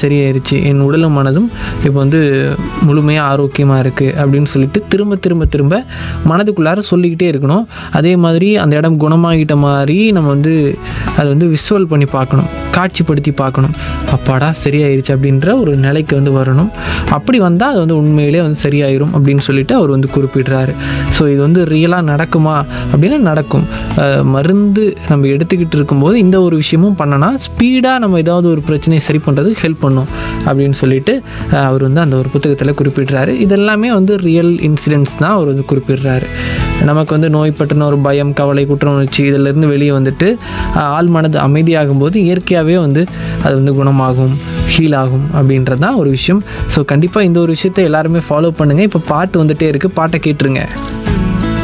சரியாயிருச்சு என் உடலும் மனதும் இப்போ வந்து முழுமையாக ஆரோக்கியமாக இருக்குது அப்படின்னு சொல்லிட்டு திரும்ப திரும்ப திரும்ப மனதுக்குள்ளார சொல்லிக்கிட்டே இருக்கணும் அதே மாதிரி அந்த இடம் குணமாகிட்ட மாதிரி நம்ம வந்து அதை வந்து விஷுவல் பண்ணி பார்க்கணும் காட்சிப்படுத்தி பார்க்கணும் அப்பாடா சரியாயிருச்சு அப்படின்ற ஒரு நிலைக்கு வந்து வரணும் அப்படி வந்தால் அது வந்து உண்மையிலே வந்து சரியாயிரும் அப்படின்னு சொல்லிட்டு அவர் வந்து குறிப்பிடுறாரு ஸோ இது வந்து ரியலாக நடக்குமா அப்படின்னா நடக்கும் அஹ் மருந்து நம்ம எடுத்துக்கிட்டு இருக்கும்போது இந்த ஒரு விஷயமும் பண்ணனா ஸ்பீடாக நம்ம ஏதாவது ஒரு பிரச்சனையை சரி பண்ணுறதுக்கு ஹெல்ப் பண்ணும் அப்படின்னு சொல்லிட்டு அஹ் அவர் வந்து அந்த ஒரு புத்தகத்தில் குறிப்பிடுறாரு இதெல்லாமே வந்து ரியல் இன்சிடென்ட்ஸ் தான் அவர் வந்து குறிப்பிடுறாரு நமக்கு வந்து நோய் பற்றின ஒரு பயம் கவலை குற்ற உணர்ச்சி இதிலிருந்து வெளியே வந்துட்டு அஹ், ஆள் மனது அமைதியாகும்போது இயற்கையாகவே வந்து அது வந்து குணமாகும் ஹீல் ஆகும் அப்படின்றது தான் ஒரு விஷயம் ஸோ கண்டிப்பாக இந்த ஒரு விஷயத்தை எல்லாருமே ஃபாலோ பண்ணுங்கள் இப்போ பாட்டு வந்துட்டே இருக்குது பாட்டை கேட்டுருங்க